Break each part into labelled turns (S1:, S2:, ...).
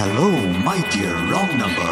S1: Hello, my dear wrong number.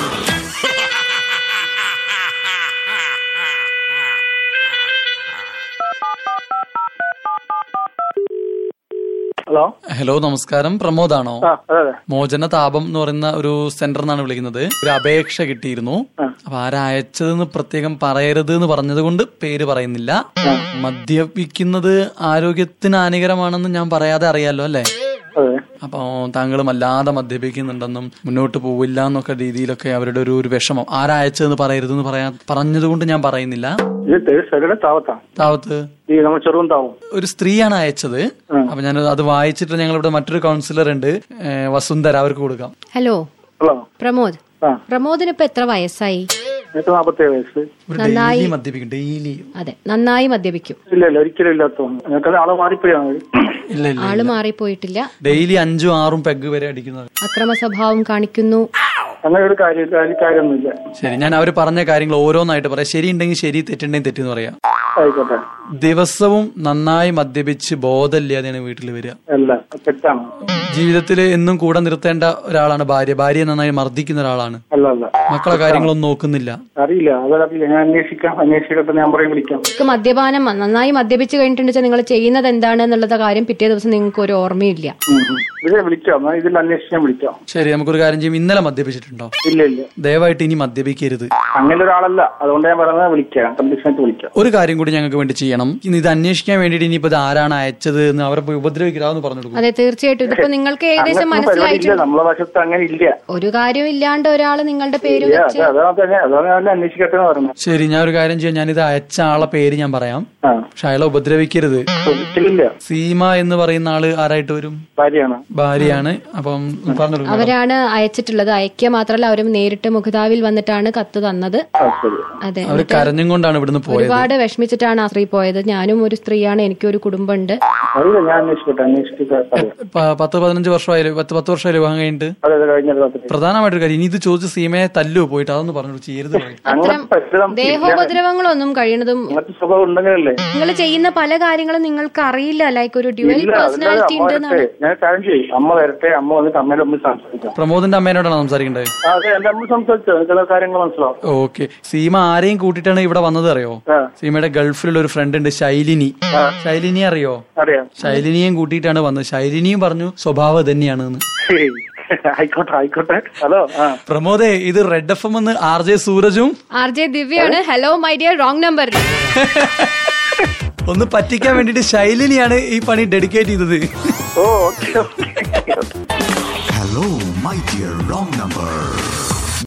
S2: Hello
S3: hello നമസ്കാരം പ്രമോദാണോ
S2: ആ അതെ അതെ
S3: മോചന താപം എന്ന് പറയുന്ന ഒരു സെന്റർ എന്നാണ് വിളിക്കുന്നത് ഒരു അപേക്ഷ കിട്ടിയിരുന്നു
S2: ആ.
S3: അപ്പൊ ആരയച്ചതെന്ന് പ്രത്യേകം പറയരുത് എന്ന് പറഞ്ഞത് കൊണ്ട് പേര് പറയുന്നില്ല മദ്യപിക്കുന്നത് ആരോഗ്യത്തിന് ഹാനികരമാണെന്ന് ഞാൻ പറയാതെ അറിയാലോ അല്ലേ
S2: അതെ
S3: അപ്പൊ താങ്കൾ വല്ലാതെ മദ്യപിക്കുന്നുണ്ടെന്നും മുന്നോട്ട് പോവില്ല എന്നൊക്കെ രീതിയിലൊക്കെ അവരുടെ ഒരു ഒരു വിഷമം ആരയച്ചതെന്ന് പറയരുതെന്ന് പറയാ പറഞ്ഞതുകൊണ്ട് ഞാൻ പറയുന്നില്ല
S2: ഇത് തേഴ്സയുടെ താവത്താ
S3: താവത്ത്
S2: ഈ നമ്മൾ ചെറുതും താവും
S3: ഒരു സ്ത്രീയാണ് അയച്ചത് അപ്പൊ ഞാൻ അത് വായിച്ചിട്ട് ഞങ്ങൾ ഇവിടെ മറ്റൊരു കൗൺസിലർ ഉണ്ട് ഏ, വസുന്ധര അവർക്ക് കൊടുക്കാം
S4: ഹലോ
S2: ഹലോ
S4: പ്രമോദ്
S2: ആ
S4: പ്രമോദിന് ഇപ്പൊ എത്ര വയസ്സായി
S2: എനിക്ക് നാപ്പത്തേഴ് വയസ്സ്
S3: ഒരു ഡെയിലി മദ്യപിക്കും ഡെയിലി
S4: അതെ നന്നായി മദ്യപിക്കും
S2: ഇല്ല ഇല്ല ഒരിക്കലും ഇല്ലാത്തതാണ് എനിക്കത് ആളെ മാറിപ്പോയാണ്
S3: ഇല്ല ഇല്ല
S4: ആള് മാറിപ്പോയിട്ടില്ല
S3: ഡെയിലി അഞ്ചും ആറും പെഗ് വരെ അടിക്കുന്നത്
S4: അക്രമ സ്വഭാവം കാണിക്കുന്നു
S2: അങ്ങനെ ഒരു കാര്യം കാര്യം- കാര്യമൊന്നുമില്ല
S3: ശരി ഞാൻ അവർ പറഞ്ഞ കാര്യങ്ങൾ ഓരോന്നായിട്ട് പറയാം ശരി ഉണ്ടെങ്കിൽ ശരി തെറ്റുണ്ടെങ്കിൽ തെറ്റെന്ന് പറയാം
S2: ആയിക്കോട്ടെ
S3: ദിവസവും നന്നായി മദ്യപിച്ച് ബോധമില്ലാതെയാണ് വീട്ടിൽ വരിക
S2: അല്ല തെറ്റാണ്
S3: ജീവിതത്തിൽ എന്നും കൂടെ നിർത്തേണ്ട ഒരാളാണ് ഭാര്യ ഭാര്യയെ നന്നായി മർദ്ദിക്കുന്ന ഒരാളാണ്
S2: അല്ല അല്ല
S3: മക്കളെ കാര്യങ്ങളൊന്നും നോക്കുന്നില്ല
S2: അറിയില്ല അതറിയില്ല ഞാൻ അന്വേഷിക്കാം അന്വേഷിക്കട്ടെ ഞാൻ പറയും വിളിക്കാം
S4: നിങ്ങൾക്ക് മദ്യപാനം നന്നായി മദ്യപിച്ച് കഴിഞ്ഞിട്ടുണ്ടെങ്കിൽ നിങ്ങൾ ചെയ്യുന്നത് എന്താണ് എന്നുള്ളത് കാര്യം പിറ്റേ ദിവസം നിങ്ങൾക്ക് ഒരു ഓർമ്മയില്ല
S2: ഉം, ഉം. ഇതിനെ വിളിക്കാം എന്നാൽ ഇതിൽ അന്വേഷിക്കാൻ വിളിക്കാം
S3: ശരി നമുക്കൊരു കാര്യം ചെയ്യും ഇന്നലെ മദ്യപിച്ചിട്ടുണ്ടോ
S2: ഇല്ല ഇല്ല
S3: ദയവായിട്ട് ഇനി മദ്യപിക്കരുത്
S2: അങ്ങനെ ഒരാളല്ല അതുകൊണ്ട് ഞാൻ പറയുന്നത് വിളിക്കാം കണ്ടീഷനായിട്ട് വിളിക്കാം
S3: ഒരു കാര്യം കൂടി ഞങ്ങൾക്ക് വേണ്ടി ചെയ്യണം ഇനി ഇത് അന്വേഷിക്കാൻ വേണ്ടിയിട്ട് ഇനിയിപ്പോ ഇത് ആരാണ് അയച്ചത് എന്ന് അവരെ പോയി ഉപദ്രവിക്കരാന്ന് പറഞ്ഞു കൊടുക്കും
S4: അതെ തീർച്ചയായിട്ടും ഇതിപ്പോ നിങ്ങൾക്ക് ഏകദേശം
S2: അങ്ങനെ പരിപാടി ഇല്ല
S4: മനസ്സിലായിട്ടുണ്ട്
S2: നമ്മളെ വശത്ത് അങ്ങനെ ഇല്ല
S4: ഒരു കാര്യം ഇല്ലാണ്ട് ഒരാൾ നിങ്ങളുടെ പേര്
S2: ഇല്ല
S4: വെച്ച്
S2: അത് അതാണ് തന്നെ അതാണ് ഞാൻ അന്വേഷിക്കട്ടെ എന്ന് പറയുന്നത്
S3: ശരി ഞാൻ ഒരു കാര്യം ചെയ്യാം ഞാനിത് അയച്ച ആളെ പേര് ഞാൻ പറയാം
S2: ആ
S3: പക്ഷെ അയാളെ ഉപദ്രവിക്കരുത്
S2: ഒരിക്കലില്ല
S3: സീമ എന്ന് പറയുന്ന ആള് ആരായിട്ട് വരും
S2: ഭാര്യയാണ്
S3: ഭാര്യയാണ് അപ്പം പറഞ്ഞു കൊടുക്കണം.
S4: അവരാണ് അയച്ചിട്ടുള്ളത് അയക്കുക മാത്രമല്ല അവരും നേരിട്ട് മുഖതാവിൽ വന്നിട്ടാണ് കത്ത് തന്നത്
S2: ആ ശരി
S4: അതെ
S3: അവര് കരഞ്ഞും കൊണ്ടാണ് ഇവിടുന്ന് പോയത്
S4: ഒരുപാട് വിഷമിച്ചിട്ടാണ് ആ സ്ത്രീ പോയത് ഞാനും ഒരു സ്ത്രീയാണ് എനിക്കൊരു കുടുംബമുണ്ട്
S2: അറിയില്ല ഞാൻ അന്വേഷിക്കട്ടെ അന്വേഷിച്ചിട്ട് പറയാം
S3: പ- പത്ത് പതിനഞ്ച് വർഷമായാലും പത്ത് പത്ത് വർഷമായാലും വിവാഹം കഴിഞ്ഞിട്ട്
S2: അതെ അതെ കഴിഞ്ഞ രാത്രി
S3: പ്രധാനമായിട്ടൊരു കാര്യം ഇനി ഇത് ചോദിച്ച് സീമയെ തല്ലു പോയിട്ട് അതൊന്ന് പറഞ്ഞു ചെയ്യരുത് പറയും.
S2: അങ്ങനെ പറ്റുന്ന
S4: ദേഹോപദ്രവങ്ങളൊന്നും കഴിയുന്നതും
S2: അങ്ങനത്തെ സ്വഭാവം ഉണ്ടെങ്കിലല്ലേ
S4: നിങ്ങൾ ചെയ്യുന്ന പല കാര്യങ്ങളും നിങ്ങൾക്ക് അറിയില്ല ലൈക്ക് ഒരു ഡ്യുവൽ
S2: ഇല്ല അതില്ലാതെ
S4: പേഴ്സണാലിറ്റി
S2: അമ്മ
S4: ഉണ്ട്
S2: വരട്ടെ ഞാൻ കാര്യം ചെയ്യും അമ്മ വരട്ടെ അമ്മ വന്നിട്ട് അമ്മയുടെ മുമ്പിൽ സംസാരിക്കാം
S3: പ്രമോദിന്റെ അമ്മേനോടാണ് സംസാരിക്കേണ്ടത്
S2: ആ, അതെ എന്റെ അമ്മ സംസാരിച്ചോ എനിക്കുള്ള കാര്യങ്ങൾ മനസ്സിലാവും
S3: ഓക്കെ സീമ ആരെയും കൂട്ടിയിട്ടാണ് ഇവിടെ വന്നത് അറിയോ
S2: ആ.
S3: സീമയുടെ ഗൾഫിലുള്ള ഒരു ഫ്രണ്ട് ഉണ്ട് ശൈലിനി ശൈലിനി അറിയോ
S2: അറിയാം
S3: ശൈലിനിയും കൂട്ടിയിട്ടാണ് വന്നത് ശൈലിനിയും പറഞ്ഞു സ്വഭാവം തന്നെയാണ് എന്ന്
S2: ശരി ആയിക്കോട്ടെ ആയിക്കോട്ടെ ഹലോ ആ
S3: പ്രമോദേ ഇത് റെഡ് എഫ് എം എന്ന് ആർ ജെ സൂരജും
S4: ആർ ജെ ദിവ്യാണ് hello my dear wrong number
S3: ഒന്ന് പറ്റിക്കാൻ വേണ്ടിട്ട് ശൈലിനിയാണ് ഈ പണി ഡെഡിക്കേറ്റ് ചെയ്തത്
S2: ഓ okay okay
S1: Hello, my dear wrong number.